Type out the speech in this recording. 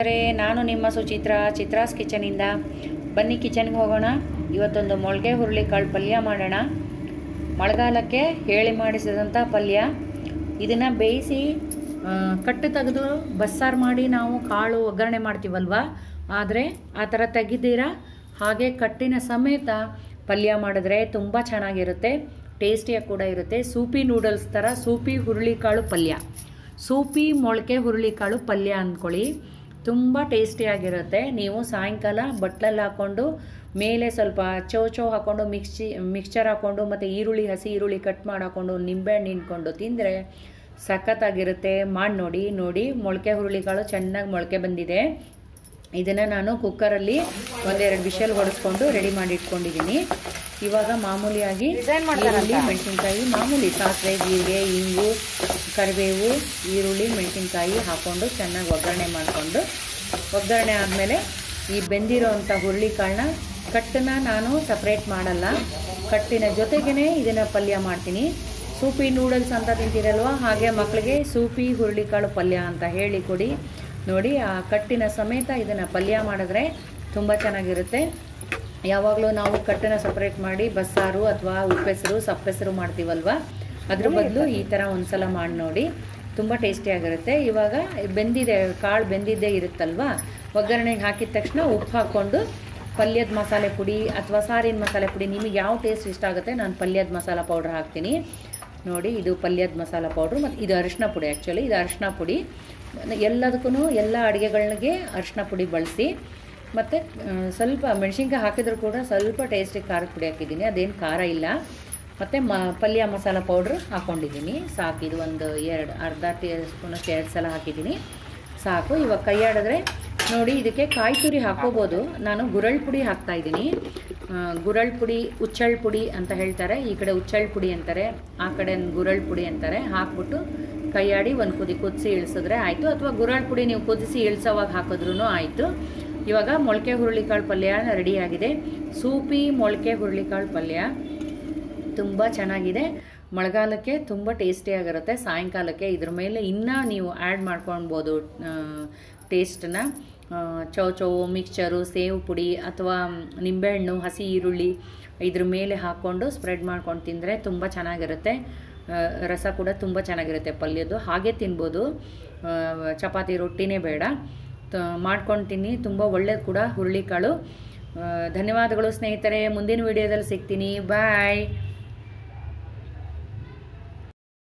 ಅರೆ ನಾನು ನಿಮ್ಮ ಸುಚಿತ್ರ ಚಿತ್ರಾಸ್ ಕಿಚನಿಂದ ಬನ್ನಿ ಕಿಚನ್ಗೆ ಹೋಗೋಣ ಇವತ್ತೊಂದು ಮೊಳಕೆ ಹುರುಳಿಕಾಳು ಪಲ್ಯ ಮಾಡೋಣ ಮಳೆಗಾಲಕ್ಕೆ ಹೇಳಿ ಮಾಡಿಸಿದಂಥ ಪಲ್ಯ ಇದನ್ನು ಬೇಯಿಸಿ ಆ, ಕಟ್ಟು ತೆಗೆದು ಬಸ್ಸಾರು ಮಾಡಿ ನಾವು ಕಾಳು ಒಗ್ಗರಣೆ ಮಾಡ್ತೀವಲ್ವ ಆದರೆ ಆ ಥರ ತೆಗಿದ್ದೀರಾ ಹಾಗೆ ಕಟ್ಟಿನ ಸಮೇತ ಪಲ್ಯ ಮಾಡಿದ್ರೆ ತುಂಬ ಚೆನ್ನಾಗಿರುತ್ತೆ ಟೇಸ್ಟಿಯಾಗಿ ಕೂಡ ಇರುತ್ತೆ ಸೂಪಿ ನೂಡಲ್ಸ್ ಥರ ಸೂಪಿ ಹುರುಳಿಕಾಳು ಪಲ್ಯ ಸೂಪಿ ಮೊಳಕೆ ಹುರುಳಿಕಾಳು ಪಲ್ಯ ಅಂದ್ಕೊಳ್ಳಿ ತುಂಬ ಟೇಸ್ಟಿಯಾಗಿರುತ್ತೆ ನೀವು ಸಾಯಂಕಾಲ ಬಟ್ಲಲ್ಲಿ ಹಾಕ್ಕೊಂಡು ಮೇಲೆ ಸ್ವಲ್ಪ ಚೌ ಚೌ ಹಾಕ್ಕೊಂಡು ಮಿಕ್ಸಿ ಮಿಕ್ಸ್ಚರ್ ಹಾಕ್ಕೊಂಡು ಮತ್ತು ಈರುಳ್ಳಿ ಹಸಿ ಈರುಳ್ಳಿ ಕಟ್ ಮಾಡಿ ಹಾಕ್ಕೊಂಡು ನಿಂಬೆಹಣ್ಣು ಹಿಂಡ್ಕೊಂಡು ತಿಂದರೆ ಸಖತ್ತಾಗಿರುತ್ತೆ ಮಾಡಿ ನೋಡಿ ನೋಡಿ ಮೊಳಕೆ ಹುರುಳಿಕಾಳು ಚೆನ್ನಾಗಿ ಮೊಳಕೆ ಬಂದಿದೆ ಇದನ್ನು ನಾನು ಕುಕ್ಕರಲ್ಲಿ ಒಂದೆರಡು ವಿಷಲ್ ಹೊಡೆಸ್ಕೊಂಡು ರೆಡಿ ಮಾಡಿ ಇಟ್ಕೊಂಡಿದ್ದೀನಿ ಇವಾಗ ಮಾಮೂಲಿಯಾಗಿ ಈರುಳ್ಳಿ ಮೆಣಸಿನ್ಕಾಯಿ ಮಾಮೂಲಿ ಸಾಸಿವೆ ಜೀರಿಗೆ ಇಂಗು ಕರಿಬೇವು ಈರುಳ್ಳಿ ಮೆಣಸಿನ್ಕಾಯಿ ಹಾಕ್ಕೊಂಡು ಚೆನ್ನಾಗಿ ಒಗ್ಗರಣೆ ಮಾಡಿಕೊಂಡು ಒಗ್ಗರಣೆ ಆದಮೇಲೆ ಈ ಬೆಂದಿರೋವಂಥ ಹುರುಳಿಕಾಳನ್ನ ಕಟ್ಟನ್ನ ನಾನು ಸಪ್ರೇಟ್ ಮಾಡಲ್ಲ ಕಟ್ಟಿನ ಜೊತೆಗೇ ಇದನ್ನು ಪಲ್ಯ ಮಾಡ್ತೀನಿ ಸೂಪಿ ನೂಡಲ್ಸ್ ಅಂತ ತಿಂತೀರಲ್ವ ಹಾಗೆ ಮಕ್ಕಳಿಗೆ ಸೂಪಿ ಹುರುಳಿಕಾಳು ಪಲ್ಯ ಅಂತ ಹೇಳಿ ಕೊಡಿ ನೋಡಿ ಆ ಕಟ್ಟಿನ ಸಮೇತ ಇದನ್ನು ಪಲ್ಯ ಮಾಡಿದ್ರೆ ತುಂಬ ಚೆನ್ನಾಗಿರುತ್ತೆ ಯಾವಾಗಲೂ ನಾವು ಕಟ್ಟನ್ನು ಸಪ್ರೇಟ್ ಮಾಡಿ ಬಸ್ಸಾರು ಅಥವಾ ಉಪ್ಪೆಸರು ಸಪ್ಪೆಸರು ಮಾಡ್ತೀವಲ್ವ ಅದ್ರ ಬದಲು ಈ ಥರ ಒಂದ್ಸಲ ಮಾಡಿ ನೋಡಿ ತುಂಬ ಟೇಸ್ಟಿಯಾಗಿರುತ್ತೆ ಇವಾಗ ಬೆಂದಿದೆ ಕಾಳು ಬೆಂದಿದ್ದೇ ಇರುತ್ತಲ್ವ ಒಗ್ಗರಣೆಗೆ ಹಾಕಿದ ತಕ್ಷಣ ಉಪ್ಪು ಹಾಕ್ಕೊಂಡು ಪಲ್ಯದ ಮಸಾಲೆ ಪುಡಿ ಅಥವಾ ಸಾರಿನ ಮಸಾಲೆ ಪುಡಿ ನಿಮಗೆ ಯಾವ ಟೇಸ್ಟ್ ಇಷ್ಟ ಆಗುತ್ತೆ ನಾನು ಪಲ್ಯದ ಮಸಾಲ ಪೌಡ್ರ್ ಹಾಕ್ತೀನಿ ನೋಡಿ ಇದು ಪಲ್ಯದ ಮಸಾಲ ಪೌಡ್ರು ಮತ್ತು ಇದು ಅರಿಶಿನ ಪುಡಿ ಆ್ಯಕ್ಚುಲಿ ಇದು ಅರಿಶಿನ ಪುಡಿ ಎಲ್ಲದಕ್ಕೂ ಎಲ್ಲ ಅಡುಗೆಗಳಿಗೆ ಅರಿಶಿನ ಪುಡಿ ಬಳಸಿ ಮತ್ತು ಸ್ವಲ್ಪ ಮೆಣಸಿನ್ಕಾಯಿ ಹಾಕಿದ್ರು ಕೂಡ ಸ್ವಲ್ಪ ಟೇಸ್ಟಿಗೆ ಖಾರದ ಪುಡಿ ಹಾಕಿದ್ದೀನಿ ಅದೇನು ಖಾರ ಇಲ್ಲ ಮತ್ತು ಮ ಪಲ್ಯ ಮಸಾಲ ಪೌಡ್ರ್ ಹಾಕ್ಕೊಂಡಿದ್ದೀನಿ ಸಾಕು ಇದು ಒಂದು ಎರಡು ಅರ್ಧ ಟೀ ಸ್ಪೂನಷ್ಟು ಎರಡು ಸಲ ಹಾಕಿದ್ದೀನಿ ಸಾಕು ಇವಾಗ ಕೈ ಆಡಿದ್ರೆ ನೋಡಿ ಇದಕ್ಕೆ ಕಾಯಿ ತುರಿ ಹಾಕೋಬೋದು ನಾನು ಗುರಳ್ ಪುಡಿ ಹಾಕ್ತಾ ಇದ್ದೀನಿ ಗುರಳ್ ಪುಡಿ ಉಚ್ಚಳ್ ಪುಡಿ ಅಂತ ಹೇಳ್ತಾರೆ ಈ ಕಡೆ ಉಚ್ಚಳ್ ಪುಡಿ ಅಂತಾರೆ ಆ ಕಡೆ ಗುರಳ್ ಪುಡಿ ಅಂತಾರೆ ಹಾಕ್ಬಿಟ್ಟು ಕೈಯಾಡಿ ಒಂದು ಕುದಿ ಕುದಿಸಿ ಇಳಿಸಿದ್ರೆ ಆಯಿತು ಅಥವಾ ಗುರಳ್ ಪುಡಿ ನೀವು ಕುದಿಸಿ ಇಳಿಸೋವಾಗ ಹಾಕಿದ್ರೂ ಆಯಿತು ಇವಾಗ ಮೊಳಕೆ ಹುರುಳಿಕಾಳು ಪಲ್ಯ ರೆಡಿಯಾಗಿದೆ ಸೂಪಿ ಮೊಳಕೆ ಹುರುಳಿಕಾಳು ಪಲ್ಯ ತುಂಬ ಚೆನ್ನಾಗಿದೆ ಮಳೆಗಾಲಕ್ಕೆ ತುಂಬ ಟೇಸ್ಟಿಯಾಗಿರುತ್ತೆ ಸಾಯಂಕಾಲಕ್ಕೆ ಇದ್ರ ಮೇಲೆ ಇನ್ನೂ ನೀವು ಆ್ಯಡ್ ಮಾಡ್ಕೊಳ್ಬೋದು ಟೇಸ್ಟನ್ನ ಚೌ ಚೌ ಮಿಕ್ಸ್ಚರು ಸೇವು ಪುಡಿ ಅಥವಾ ನಿಂಬೆಹಣ್ಣು ಹಸಿ ಈರುಳ್ಳಿ ಇದ್ರ ಮೇಲೆ ಹಾಕ್ಕೊಂಡು ಸ್ಪ್ರೆಡ್ ಮಾಡ್ಕೊಂಡು ತಿಂದರೆ ತುಂಬ ಚೆನ್ನಾಗಿರುತ್ತೆ ಆ, ರಸ ಕೂಡ ತುಂಬ ಚೆನ್ನಾಗಿರುತ್ತೆ ಪಲ್ಯದ್ದು ಹಾಗೆ ತಿನ್ಬೋದು ಆ, ಚಪಾತಿ ರೊಟ್ಟಿನೇ ಬೇಡ ತ- ಮಾಡ್ಕೊಂಡು ತಿನ್ನಿ ತುಂಬ ಒಳ್ಳೇದು ಕೂಡ ಹುರುಳಿಕಾಳು ಆ, ಧನ್ಯವಾದಗಳು ಸ್ನೇಹಿತರೆ ಮುಂದಿನ ವಿಡಿಯೋದಲ್ಲಿ ಸಿಗ್ತೀನಿ ಬಾಯ್